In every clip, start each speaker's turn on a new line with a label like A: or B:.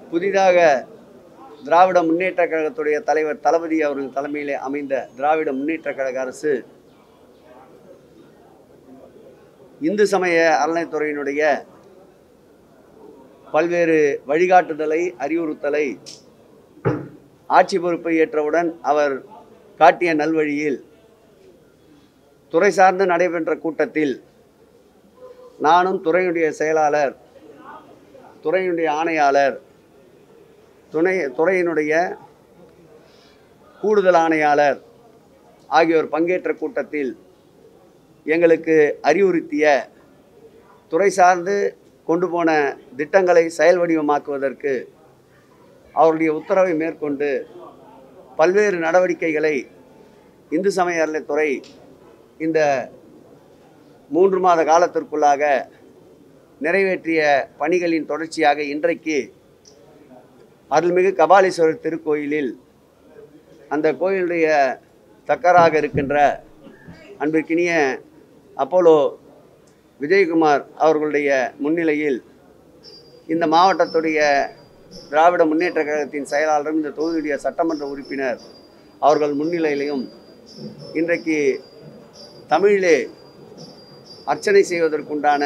A: புதிதாக திராவிட முன்னேற்ற கழகத்துடைய தலைவர் தளபதி அவர்கள் தலைமையிலே அமைந்த திராவிட முன்னேற்ற கழக அரசு இந்து சமய அறநிலைத்துறையினுடைய பல்வேறு வழிகாட்டுதலை அறிவுறுத்தலை ஆட்சி பொறுப்பை ஏற்றவுடன் அவர் காட்டிய நல்வழியில் துறை சார்ந்து நடைபெற்ற கூட்டத்தில் நானும் துறையுடைய செயலாளர் துறையினுடைய ஆணையாளர் துணை துறையினுடைய கூடுதல் ஆணையாளர் ஆகியோர் பங்கேற்ற கூட்டத்தில் எங்களுக்கு அறிவுறுத்திய துறை சார்ந்து கொண்டு போன திட்டங்களை செயல் வடிவமாக்குவதற்கு அவருடைய உத்தரவை மேற்கொண்டு பல்வேறு நடவடிக்கைகளை இந்து சமய அறநிலைத்துறை இந்த மூன்று மாத காலத்திற்குள்ளாக நிறைவேற்றிய பணிகளின் தொடர்ச்சியாக இன்றைக்கு அருள்மிகு கபாலீஸ்வரர் திருக்கோயிலில் அந்த கோயிலுடைய தக்கராக இருக்கின்ற அன்பிற்கினிய அப்போலோ விஜயகுமார் அவர்களுடைய முன்னிலையில் இந்த மாவட்டத்துடைய திராவிட முன்னேற்ற கழகத்தின் செயலாளர் இந்த தொகுதியுடைய சட்டமன்ற உறுப்பினர் அவர்கள் முன்னிலையிலையும் இன்றைக்கு தமிழிலே அர்ச்சனை செய்வதற்குண்டான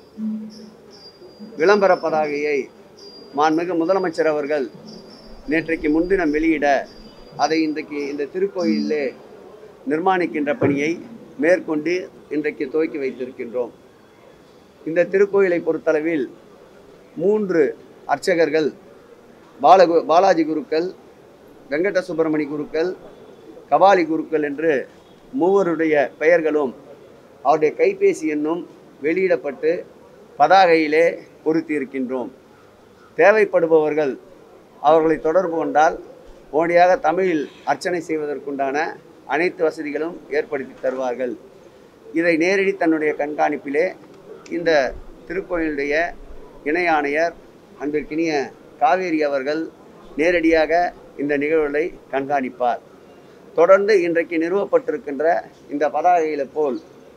A: விளம்பர பதாகையை மாண்புமிகு முதலமைச்சர் அவர்கள் நேற்றைக்கு முன்தினம் வெளியிட அதை இன்றைக்கு இந்த திருக்கோயிலிலே நிர்மாணிக்கின்ற பணியை மேற்கொண்டு இன்றைக்கு துவக்கி வைத்திருக்கின்றோம் இந்த திருக்கோயிலை பொறுத்தளவில் மூன்று அர்ச்சகர்கள் பாலகு பாலாஜி குருக்கள் வெங்கட சுப்பிரமணி குருக்கள் கபாலி குருக்கள் என்று மூவருடைய பெயர்களும் அவருடைய கைபேசி எண்ணும் வெளியிடப்பட்டு பதாகையிலே பொருத்தி இருக்கின்றோம் தேவைப்படுபவர்கள் அவர்களை தொடர்பு கொண்டால் உடனடியாக தமிழில் அர்ச்சனை செய்வதற்குண்டான அனைத்து வசதிகளும் ஏற்படுத்தி தருவார்கள் இதை நேரடி தன்னுடைய கண்காணிப்பிலே இந்த திருக்கோயிலுடைய இணை ஆணையர் அன்பிற்கினிய காவேரி அவர்கள் நேரடியாக இந்த நிகழ்வுகளை கண்காணிப்பார் தொடர்ந்து இன்றைக்கு நிறுவப்பட்டிருக்கின்ற இந்த பதாகையில போல்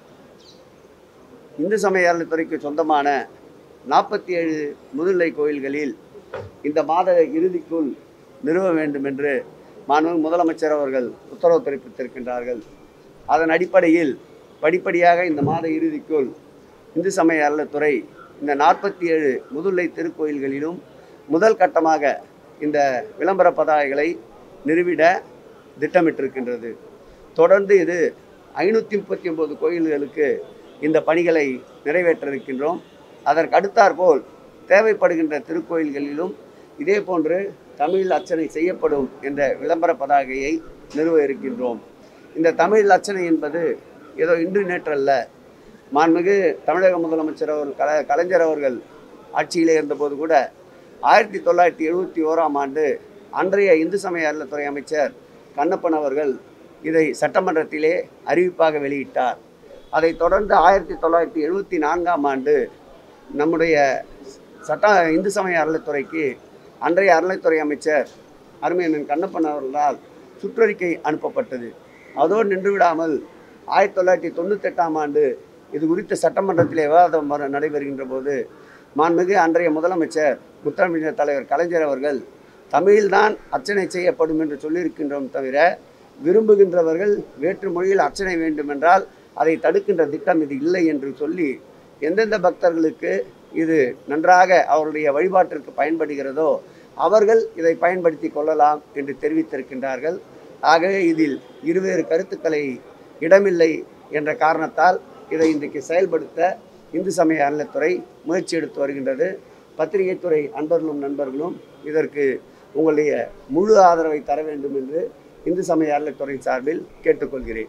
A: இந்து சமய அறநிலைத்துறைக்கு சொந்தமான நாற்பத்தி ஏழு முதுநிலை கோயில்களில் இந்த மாத இறுதிக்குள் நிறுவ வேண்டும் என்று மாண்புமிகு முதலமைச்சர் அவர்கள் உத்தரவு பிறப்பித்திருக்கின்றார்கள் அதன் அடிப்படையில் படிப்படியாக இந்த மாத இறுதிக்குள் இந்து சமய அறநிலைத்துறை இந்த நாற்பத்தி ஏழு முதுநிலை திருக்கோயில்களிலும் முதல் கட்டமாக இந்த விளம்பர பதாகைகளை நிறுவிட திட்டமிட்டிருக்கின்றது தொடர்ந்து இது ஐநூற்றி முப்பத்தி ஒன்பது கோயில்களுக்கு இந்த பணிகளை நிறைவேற்ற இருக்கின்றோம் அதற்கு அடுத்தாற்போல் தேவைப்படுகின்ற திருக்கோயில்களிலும் இதே போன்று தமிழ் அர்ச்சனை செய்யப்படும் என்ற விளம்பர பதாகையை நிறுவ இருக்கின்றோம் இந்த தமிழ் அர்ச்சனை என்பது ஏதோ இன்று நேற்றல்ல மாண்புமிகு தமிழக முதலமைச்சர் அவர்கள் கல கலைஞர் அவர்கள் ஆட்சியிலே இருந்தபோது கூட ஆயிரத்தி தொள்ளாயிரத்தி எழுபத்தி ஓராம் ஆண்டு அன்றைய இந்து சமய அறநிலைத்துறை அமைச்சர் கண்ணப்பன் அவர்கள் இதை சட்டமன்றத்திலே அறிவிப்பாக வெளியிட்டார் அதைத் தொடர்ந்து ஆயிரத்தி தொள்ளாயிரத்தி எழுபத்தி நான்காம் ஆண்டு நம்முடைய சட்ட இந்து சமய அறநிலைத்துறைக்கு அன்றைய அறநிலைத்துறை அமைச்சர் அருமையண்ணன் கண்ணப்பன் அவர்களால் சுற்றறிக்கை அனுப்பப்பட்டது அதோடு நின்று விடாமல் ஆயிரத்தி தொள்ளாயிரத்தி தொண்ணூத்தெட்டாம் ஆண்டு இது குறித்த சட்டமன்றத்திலே விவாதம் வர- நடைபெறுகின்ற போது மாண்புமிகு அன்றைய முதலமைச்சர் முத்தமிழர் தலைவர் கலைஞர் அவர்கள் தமிழில்தான் அர்ச்சனை செய்யப்படும் என்று சொல்லியிருக்கின்றோம் தவிர விரும்புகின்றவர்கள் வேற்று மொழியில் அர்ச்சனை வேண்டுமென்றால் அதை தடுக்கின்ற திட்டம் இது இல்லை என்று சொல்லி எந்தெந்த பக்தர்களுக்கு இது நன்றாக அவருடைய வழிபாட்டிற்கு பயன்படுகிறதோ அவர்கள் இதை பயன்படுத்தி கொள்ளலாம் என்று தெரிவித்திருக்கின்றார்கள் ஆகவே இதில் இருவேறு கருத்துக்களை இடமில்லை என்ற காரணத்தால் இதை இன்றைக்கு செயல்படுத்த இந்து சமய அறநிலைத்துறை முயற்சி எடுத்து வருகின்றது பத்திரிகைத்துறை அன்பர்களும் நண்பர்களும் இதற்கு உங்களுடைய முழு ஆதரவை தர வேண்டும் என்று இந்து சமய அறநிலைத்துறை சார்பில் கேட்டுக்கொள்கிறேன்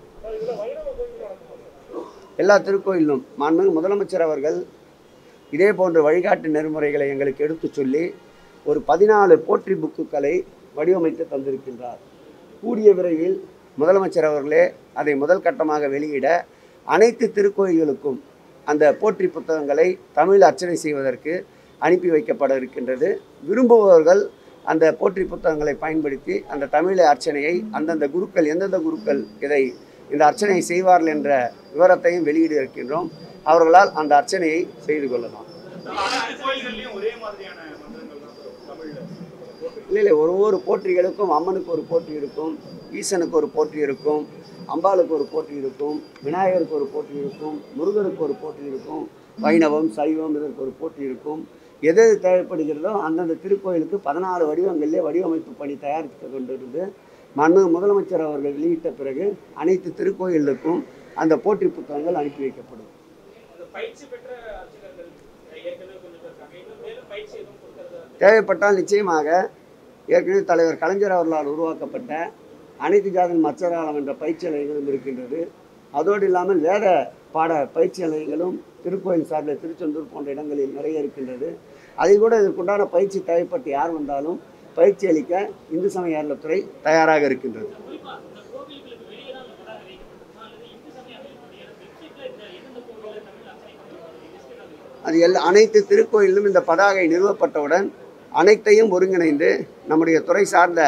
A: எல்லா திருக்கோயிலும் மாண்புமிகு முதலமைச்சர் அவர்கள் இதே போன்ற வழிகாட்டு நெறிமுறைகளை எங்களுக்கு எடுத்துச் சொல்லி ஒரு பதினாலு போற்றி புக்குகளை வடிவமைத்து தந்திருக்கின்றார் கூடிய விரைவில் முதலமைச்சர் அவர்களே அதை முதல் கட்டமாக வெளியிட அனைத்து திருக்கோயில்களுக்கும் அந்த போற்றி புத்தகங்களை தமிழ் அர்ச்சனை செய்வதற்கு அனுப்பி வைக்கப்பட இருக்கின்றது விரும்புபவர்கள் அந்த போற்றி புத்தகங்களை பயன்படுத்தி அந்த தமிழ் அர்ச்சனையை அந்தந்த குருக்கள் எந்தெந்த குருக்கள் இதை இந்த அர்ச்சனையை செய்வார்கள் என்ற விவரத்தையும் வெளியிட இருக்கின்றோம் அவர்களால் அந்த அர்ச்சனையை செய்து கொள்ளலாம்
B: அனைத்து கோயில்கள்லயும் ஒரே மாதிரியான மந்திரங்கள் தான் வரும் தமிழ்ல
A: இல்லை இல்லை ஒரு ஒரு போற்றிகளுக்கும் அம்மனுக்கு ஒரு போற்றி இருக்கும் ஈசனுக்கு ஒரு போற்றி இருக்கும் அம்பாளுக்கு ஒரு போற்றி இருக்கும் விநாயகருக்கு ஒரு போற்றி இருக்கும் முருகருக்கு ஒரு போற்றி இருக்கும் வைணவம் சைவம் இதற்கு ஒரு போற்றி இருக்கும் எது எது தேவைப்படுகிறதோ அந்தந்த திருக்கோயிலுக்கு பதினாறு வடிவங்களிலே வடிவமைப்பு பணி தயாரித்து கொண்டிருந்து மனு முதலமைச்சர் அவர்கள் வெளியிட்ட பிறகு அனைத்து திருக்கோயிலுக்கும் அந்த போற்றி புத்தகங்கள் அனுப்பி வைக்கப்படும்
B: அந்த பயிற்சி பெற்ற அர்ச்சகர்கள் ஏற்கனவே கொஞ்சம் பேர் இருக்காங்க இன்னும் மேலும் பயிற்சி எதுவும் கொடுக்கறதா
A: தேவைப்பட்டால் நிச்சயமாக ஏற்கனவே தலைவர் கலைஞர் அவர்களால் உருவாக்கப்பட்ட அனைத்து ஜாதி மச்சராலம் என்ற பயிற்சி நிலையங்களும் இருக்கின்றது அதோடு இல்லாமல் வேத பாட பயிற்சி நிலையங்களும் திருக்கோயில் சார்பில் திருச்செந்தூர் போன்ற இடங்களில் நிறைய இருக்கின்றது அதில் கூட இதற்குண்டான பயிற்சி தேவைப்பட்டு யார் வந்தாலும் பயிற்சி அளிக்க இந்து சமய அறநிலைத்துறை தயாராக இருக்கின்றது
B: குறிப்பா இந்த கோவில்களுக்கு வெளியே தான் அந்த பதாகை வைக்கப்பட்டிருக்கா அல்லது இந்து சமய அறநிலையத்துடைய வெப்சைட்ல இந்த எந்தெந்த கோவில்ல தமிழ் அர்ச்சனை பண்ணுறது லிஸ்ட் இருக்கு
A: அது எல்லா அனைத்து திருக்கோயிலும் இந்த பதாகை நிறுவப்பட்டவுடன் அனைத்தையும் ஒருங்கிணைந்து நம்முடைய துறை சார்ந்த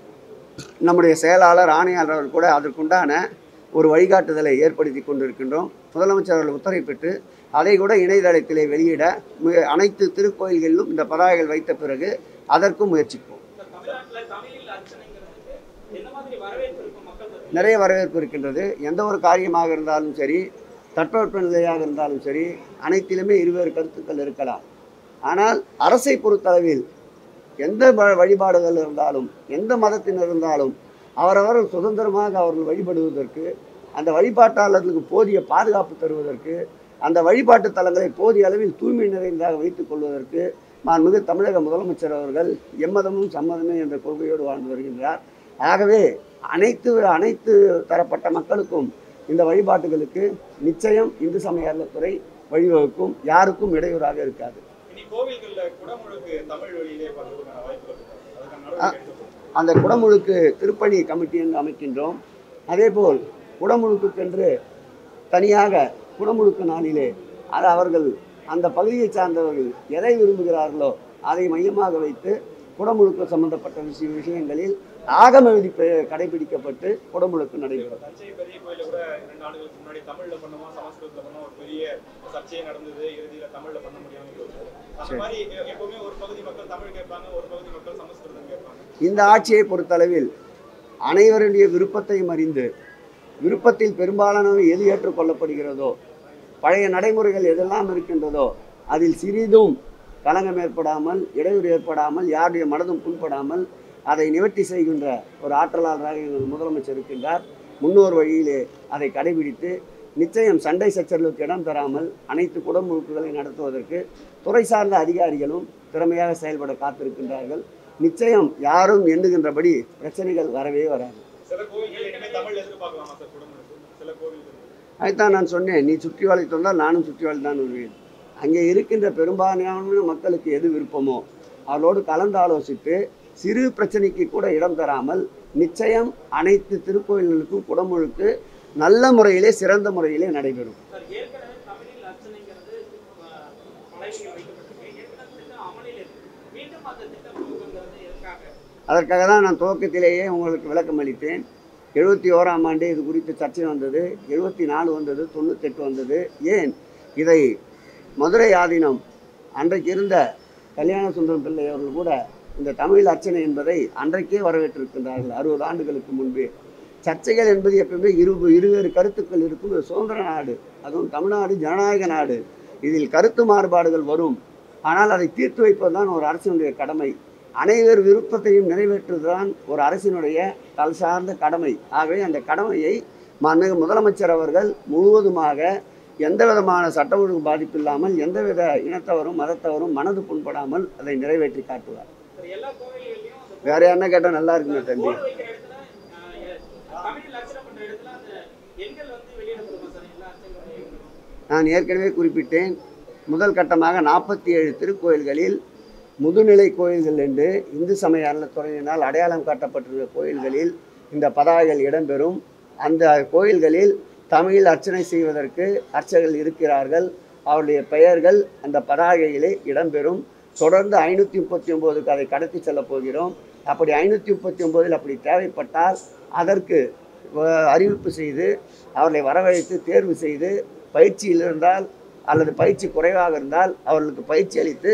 A: நம்முடைய செயலாளர் ஆணையாளர் அவர்கள் கூட அதற்குண்டான ஒரு வழிகாட்டுதலை ஏற்படுத்தி கொண்டிருக்கின்றோம் முதலமைச்சர் அவர்கள் உத்தரவு பெற்று அதை கூட இணையதளத்திலே வெளியிட மு- அனைத்து திருக்கோயில்களிலும் இந்த பதாகைகள் வைத்த பிறகு அதற்கும் முயற்சிப்போம்
B: இந்த தமிழ்நாட்டுல தமிழில் அர்ச்சனைங்கிறதுக்கு என்ன மாதிரி வரவேற்பு இருக்கும் மக்கள் மத்தியில?
A: நிறைய வரவேற்பு இருக்கின்றது எந்த ஒரு காரியமாக இருந்தாலும் சரி தட்பவெப்ப நிலையாக இருந்தாலும் சரி அனைத்திலுமே இருவேறு கருத்துக்கள் இருக்கலாம் ஆனால் அரசை பொறுத்தளவில் எந்த வ- வழிபாடுகள் இருந்தாலும் எந்த மதத்தினர் இருந்தாலும் அவரவர் சுதந்திரமாக அவர்கள் வழிபடுவதற்கு அந்த வழிபாட்டாளர்களுக்கு போதிய பாதுகாப்பு தருவதற்கு அந்த வழிபாட்டு தலங்களை போதிய அளவில் தூய்மை நிறைந்ததாக வைத்துக் கொள்வதற்கு மாண்புமிகு தமிழக முதலமைச்சர் அவர்கள் எம்மதமும் சம்மதமே என்ற கொள்கையோடு வாழ்ந்து வருகின்றார் ஆகவே அனைத்து அனைத்து தரப்பட்ட மக்களுக்கும் இந்த வழிபாட்டுகளுக்கு நிச்சயம் இந்து சமய அறநிலைத்துறை வழிவகுக்கும் யாருக்கும் இடையூறாக இருக்காது
C: இனி கோவில்கள்ல குடமுழுக்கு தமிழ் வழியிலே பண்றதுக்கான வாய்ப்புகள் இருக்கு அதுக்கான நடவடிக்கை எடுக்கப்படும்
A: அந்த குடமுழுக்கு திருப்பணி கமிட்டி என்று அமைக்கின்றோம் அதேபோல் குடமுழுக்குக்கென்று தனியாக குடமுழுக்கு நாளிலே அது அவர்கள் அந்த பகுதியை சார்ந்தவர்கள் எதை விரும்புகிறார்களோ அதை மையமாக வைத்து குடமுழுக்கு சம்பந்தப்பட்ட விஷய விஷயங்களில் ஆகம விதி ப- கடைபிடிக்கப்பட்டு குடமுழுக்கு நடைபெறும்
C: தஞ்சை பெரிய கோயில கூட ரெண்டு ஆண்டுகளுக்கு முன்னாடி தமிழ்ல பண்ணுமா சமஸ்கிருதத்துல பண்ணுமா ஒரு பெரிய சர்ச்சையே நடந்தது இறுதியில தமிழ்ல பண்ண முடியாம போச்சு. அந்த
A: சரி.
C: மாதிரி எ- எப்பவுமே ஒரு பகுதி மக்கள் தமிழ் கேட்பாங்க ஒரு பகுதி மக்கள் சமஸ்கிருதம் கேட்பாங்க
A: இந்த ஆட்சியை பொறுத்தளவில் அனைவருடைய விருப்பத்தையும் அறிந்து விருப்பத்தில் பெரும்பாலானவை எது ஏற்றுக்கொள்ளப்படுகிறதோ பழைய நடைமுறைகள் எதெல்லாம் இருக்கின்றதோ அதில் சிறிதும் களங்கம் ஏற்படாமல் இடையூறு ஏற்படாமல் யாருடைய மனதும் புண்படாமல் அதை நிவர்த்தி செய்கின்ற ஒரு ஆற்றலாளராக எங்கள் முதலமைச்சர் இருக்கின்றார் முன்னோர் வழியிலே அதை கடைபிடித்து நிச்சயம் சண்டை சச்சரவுக்கு இடம் தராமல் அனைத்து குடமுழுக்குகளை நடத்துவதற்கு துறை சார்ந்த அதிகாரிகளும் திறமையாக செயல்பட காத்திருக்கின்றார்கள் நிச்சயம் யாரும் எண்ணுகின்றபடி பிரச்சனைகள் வரவே வராது
C: சில கோவில்கள் இனிமே தமிழ் எதிர்பார்க்கலாமா சார் குடமுழுக்கு சில கோவில்கள்
A: அதுதான் நான் சொன்னேன் நீ சுற்றி வளைத்து வந்தால் நானும் சுற்றி வளைத்தான் வருவேன் அங்கே இருக்கின்ற பெரும்பான்மையான மக்களுக்கு எது விருப்பமோ அவளோடு கலந்து ஆலோசித்து சிறு பிரச்சனைக்கு கூட இடம் தராமல் நிச்சயம் அனைத்து திருக்கோயில்களுக்கும் குடமுழுக்கு நல்ல முறையிலே சிறந்த முறையிலே நடைபெறும்
B: சார் ஏற்கனவே தமிழில் அர்ச்சனைங்கிறது அஹ், பலகைகள் வைக்கப்பட்டிருக்கு ஏற்கனவே திட்டம் அமலில் இருக்கு மீண்டும் அந்த திட்டம் கொடுக்குங்கிறது எதுக்காக
A: அதற்காக தான் நான் துவக்கத்திலேயே உங்களுக்கு விளக்கம் அளித்தேன் எழுபத்தி ஓராம் ஆண்டு இது குறித்து சர்ச்சை வந்தது எழுபத்தி நாலு வந்தது தொண்ணூத்தெட்டு வந்தது ஏன் இதை மதுரை ஆதீனம் அன்றைக்கு இருந்த கல்யாண சுந்தரம் பிள்ளை அவர்கள் கூட இந்த தமிழ் அர்ச்சனை என்பதை அன்றைக்கே வரவேற்றிருக்கின்றார்கள் அறுபது ஆண்டுகளுக்கு முன்பே சர்ச்சைகள் என்பது எப்பவுமே இரு இருவேறு கருத்துக்கள் இருக்கும் இது சுதந்திர நாடு அதுவும் தமிழ்நாடு ஜனநாயக நாடு இதில் கருத்து மாறுபாடுகள் வரும் ஆனால் அதை தீர்த்து வைப்பதுதான் ஒரு அரசினுடைய கடமை அனைவர் விருப்பத்தையும் நிறைவேற்றுவதுதான் ஒரு அரசினுடைய தல் சார்ந்த கடமை ஆகவே அந்த கடமையை மாண்புமிகு முதலமைச்சர் அவர்கள் முழுவதுமாக எந்த விதமான சட்ட ஒழுங்கு பாதிப்பு இல்லாமல் எந்தவித இனத்தவரும் மதத்தவரும் மனது புண்படாமல் அதை நிறைவேற்றி காட்டுவார்
B: சார் எல்லா கோவில்கள்லையும் அந்த
A: வேற யாருன்னா கேட்டால் நல்லா இருக்குங்க தம்பி
B: போர்டு வைக்கிற இடத்துல அஹ், எ- தமிழில் அர்ச்சனை பண்ற இடத்துல அந்த எண்கள் வந்து வெளியிடப்படுமா சார் எல்லா அர்ச்சனைகளுடைய எண்களும்
A: நான் ஏற்கனவே குறிப்பிட்டேன் முதல் கட்டமாக நாற்பத்தி ஏழு திருக்கோயில்களில் முதுநிலை கோயில்கள் என்று இந்து சமய அறநிலைத்துறையினால் அடையாளம் காட்டப்பட்டிருக்கிற கோயில்களில் இந்த பதாகைகள் இடம்பெறும் அந்த கோயில்களில் தமிழில் அர்ச்சனை செய்வதற்கு அர்ச்சகர்கள் இருக்கிறார்கள் அவருடைய பெயர்கள் அந்த பதாகையிலே இடம்பெறும் தொடர்ந்து ஐநூற்றி முப்பத்தி ஒம்போதுக்கு அதை கடத்தி செல்லப் போகிறோம் அப்படி ஐநூற்றி முப்பத்தி ஒம்போதில் அப்படி தேவைப்பட்டால் அதற்கு அஹ், அறிவிப்பு செய்து அவர்களை வரவழைத்து தேர்வு செய்து பயிற்சியில் இருந்தால் அல்லது பயிற்சி குறைவாக இருந்தால் அவர்களுக்கு பயிற்சி அளித்து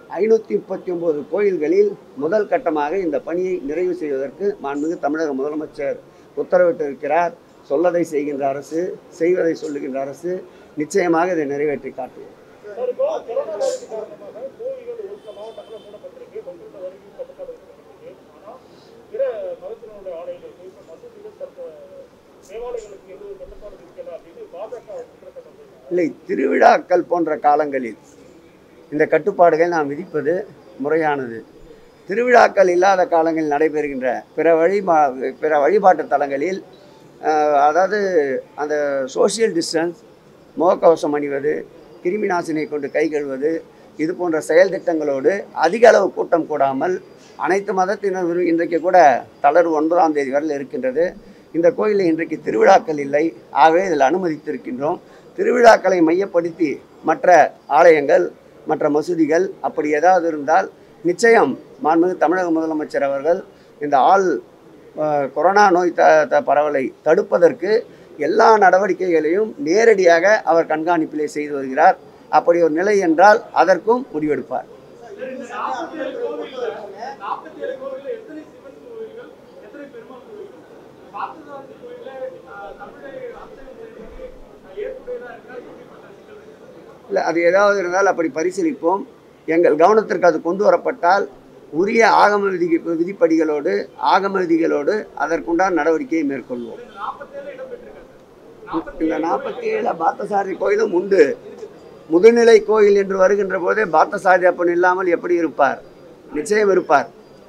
A: ஐநூற்றி முப்பத்தி ஒம்பது கோயில்களில் முதல் கட்டமாக இந்த பணியை நிறைவு செய்வதற்கு மாண்புமிகு தமிழக முதலமைச்சர் உத்தரவிட்டிருக்கிறார் சொல்லதை செய்கின்ற அரசு செய்வதை சொல்லுகின்ற அரசு நிச்சயமாக இதை நிறைவேற்றி காட்டுவோம்
D: சார் இப்போ கொரோனா வைரஸ் காரணமாக கோவில்கள் ஒரு சில மாவட்டங்களில் மூடப்பட்டிருக்கு பக்தர்கள் வருகை கட்டுப்பாடு விதிக்கப்பட்டிருக்கு ஆனால் பிற மதத்தினுடைய ஆலயங்கள் குறிப்பாக மசூதிகள் மற்ற தேவாலயங்களுக்கு எந்த ஒரு கட்டுப்பாடு விதிக்கல அப்படின்னு பாஜக குற்றச்சாட்டு வந்திருக்காங்க
A: இல்லை திருவிழாக்கள் போன்ற காலங்களில் இந்த கட்டுப்பாடுகள் நாம் விதிப்பது முறையானது திருவிழாக்கள் இல்லாத காலங்களில் நடைபெறுகின்ற பிற வழிபா பிற வழிபாட்டு தலங்களில் ஆஹ், அதாவது அந்த சோஷியல் டிஸ்டன்ஸ் முகக்கவசம் அணிவது கிருமி நாசினியை கொண்டு கை கழுவது இது போன்ற செயல் திட்டங்களோடு அதிக அளவு கூட்டம் கூடாமல் அனைத்து மதத்தினரும் இன்றைக்கு கூட தளர்வு ஒன்பதாம் தேதி வரையில் இருக்கின்றது இந்த கோயிலில் இன்றைக்கு திருவிழாக்கள் இல்லை ஆகவே இதில் அனுமதித்திருக்கின்றோம் திருவிழாக்களை மையப்படுத்தி மற்ற ஆலயங்கள் மற்ற மசூதிகள் அப்படி ஏதாவது இருந்தால் நிச்சயம் மாண்புமிகு தமிழக முதலமைச்சர் அவர்கள் இந்த ஆள் அஹ், கொரோனா நோய் த த- பரவலை தடுப்பதற்கு எல்லா நடவடிக்கைகளையும் நேரடியாக அவர் கண்காணிப்பிலே செய்து வருகிறார் அப்படி ஒரு நிலை என்றால் அதற்கும் முடிவெடுப்பார்
B: நாற்பத்தி ஏழு கோவில்ல நாற்பத்தி ஏழு கோவில்ல எத்தனை சிவன் கோவில்கள் எத்தனை பெருமாள் கோவில்கள் பார்த்தசாரதி கோயில்ல ஆஹ், தமிழை அர்ச்சனை செய்வதற்கு ஆஹ், ஏற்புடையதா இருக்கா எப்படிப்பட்ட சிக்கல் இருக்கு?
A: இல்லை அது ஏதாவது இருந்தால் அப்படி பரிசீலிப்போம் எங்கள் கவனத்திற்கு அது கொண்டு வரப்பட்டால் உரிய ஆகம விதி விதிப்படிகளோடு ஆகம விதிகளோடு அதற்குண்டான நடவடிக்கையை மேற்கொள்வோம்
B: இந்த நாற்பத்தேழு இடம் பெற்றிருக்காங்க
A: இந்த நாற்பத்தி ஏழு பார்த்தசாரதி கோயிலும் உண்டு முதுநிலை கோயில் என்று வருகின்ற போதே பார்த்தசாரதி அப்பன் இல்லாமல் எப்படி இருப்பார் நிச்சயம் இருப்பார்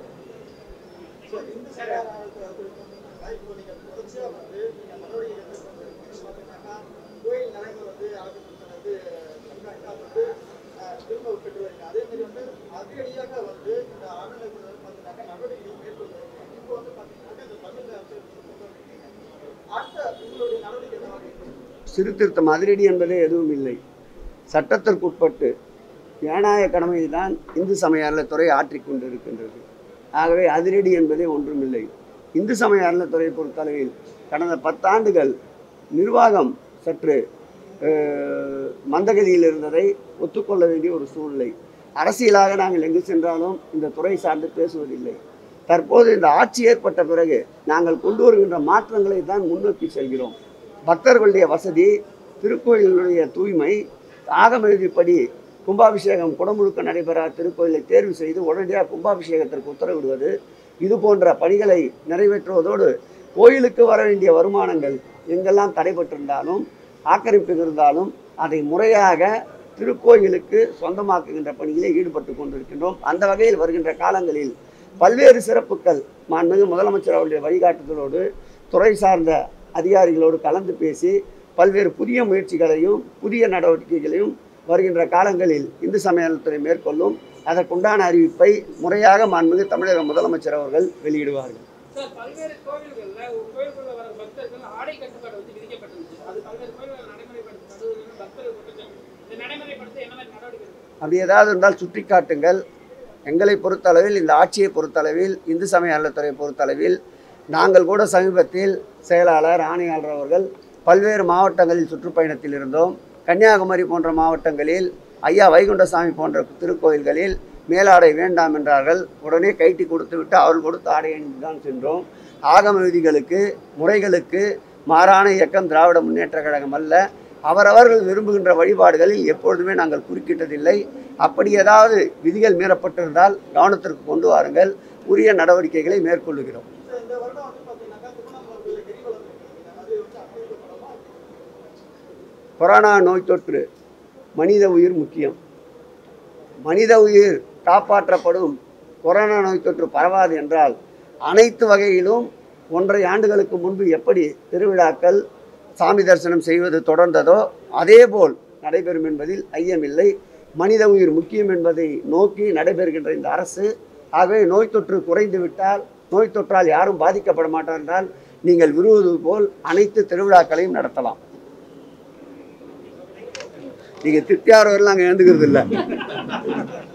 A: சீர்திருத்தம் அதிரடி என்பதே எதுவும் இல்லை சட்டத்திற்குட்பட்டு ஏனாய கடமையை தான் இந்து சமய அறநிலைத்துறை ஆற்றிக் கொண்டிருக்கின்றது ஆகவே அதிரடி என்பதே ஒன்றுமில்லை இந்து சமய அறநிலைத்துறையை பொறுத்தளவில் கடந்த பத்தாண்டுகள் நிர்வாகம் சற்று அஹ், மந்தகதியில் இருந்ததை ஒத்துக்கொள்ள வேண்டிய ஒரு சூழ்நிலை அரசியலாக நாங்கள் எங்கு சென்றாலும் இந்த துறை சார்ந்து பேசுவதில்லை தற்போது இந்த ஆட்சி ஏற்பட்ட பிறகு நாங்கள் கொண்டு வருகின்ற மாற்றங்களை தான் முன்னோக்கி செல்கிறோம் பக்தர்களுடைய வசதி திருக்கோயிலுடைய தூய்மை ஆகம விதிப்படி கும்பாபிஷேகம் குடமுழுக்க நடைபெறாத திருக்கோயிலை தேர்வு செய்து உடனடியாக கும்பாபிஷேகத்திற்கு உத்தரவிடுவது இது போன்ற பணிகளை நிறைவேற்றுவதோடு கோயிலுக்கு வர வேண்டிய வருமானங்கள் எங்கெல்லாம் தடைபட்டிருந்தாலும் ஆக்கிரமிப்பு இருந்தாலும் அதை முறையாக திருக்கோயிலுக்கு சொந்தமாக்குகின்ற பணியிலே ஈடுபட்டு கொண்டிருக்கின்றோம் அந்த வகையில் வருகின்ற காலங்களில் பல்வேறு சிறப்புகள் மாண்புமிகு முதலமைச்சர் அவருடைய வழிகாட்டுதலோடு துறை சார்ந்த அதிகாரிகளோடு கலந்து பேசி பல்வேறு புதிய முயற்சிகளையும் புதிய நடவடிக்கைகளையும் வருகின்ற காலங்களில் இந்து சமயத்துறை மேற்கொள்ளும் அதற்குண்டான அறிவிப்பை முறையாக மாண்புமிகு தமிழக முதலமைச்சர் அவர்கள் வெளியிடுவார்கள்
B: சார் பல்வேறு கோவில்கள்ல ஒரு கோயிலுக்குள்ள வர பக்தர்கள் ஆடை கட்டுப்பாடு வந்து விதிக்கப்பட்டிருந்துச்சு அது பல்வேறு கோயில்கள் நடைமுறைப்படுத்தப்படுவது பக்தர்கள் குற்றச்சாட்டு இதை நடைமுறைப்படுத்த என்ன மாதிரி நடவடிக்கை எடுக்கும்?
A: அப்படி ஏதாவது இருந்தால் சுட்டி காட்டுங்கள் எங்களை பொறுத்தளவில் இந்த ஆட்சியை பொறுத்தளவில் இந்து சமய அறநிலைத்துறையை பொறுத்தளவில் நாங்கள் கூட சமீபத்தில் செயலாளர் ஆணையாளர் அவர்கள் பல்வேறு மாவட்டங்களில் சுற்றுப்பயணத்தில் இருந்தோம் கன்னியாகுமரி போன்ற மாவட்டங்களில் ஐயா வைகுண்டசாமி போன்ற திருக்கோயில்களில் மேலாடை வேண்டாம் என்றார்கள் உடனே கைட்டி கொடுத்து விட்டு அவர்கள் கொடுத்த ஆடை அணிந்து தான் சென்றோம் ஆகம விதிகளுக்கு முறைகளுக்கு மாறான இயக்கம் திராவிட முன்னேற்ற கழகம் அல்ல அவரவர்கள் விரும்புகின்ற வழிபாடுகளில் எப்பொழுதுமே நாங்கள் குறுக்கிட்டதில்லை அப்படி ஏதாவது விதிகள் மீறப்பட்டிருந்தால் கவனத்திற்கு கொண்டு வாருங்கள் உரிய நடவடிக்கைகளை மேற்கொள்ளுகிறோம் கொரோனா நோய் தொற்று மனித உயிர் முக்கியம் மனித உயிர் காப்பாற்றப்படும் கொரோனா நோய் தொற்று பரவாது என்றால் அனைத்து வகையிலும் ஒன்றரை ஆண்டுகளுக்கு முன்பு எப்படி திருவிழாக்கள் சாமி தரிசனம் செய்வது தொடர்ந்ததோ அதேபோல் நடைபெறும் என்பதில் ஐயமில்லை மனித உயிர் முக்கியம் என்பதை நோக்கி நடைபெறுகின்ற இந்த அரசு ஆகவே நோய் தொற்று குறைந்து விட்டால் நோய் தொற்றால் யாரும் பாதிக்கப்பட மாட்டார் என்றால் நீங்கள் விரும்புவது போல் அனைத்து திருவிழாக்களையும் நடத்தலாம் நீங்கள் திருப்தியாரவர்கள் நாங்கள் எழுந்துக்கிறது இல்லை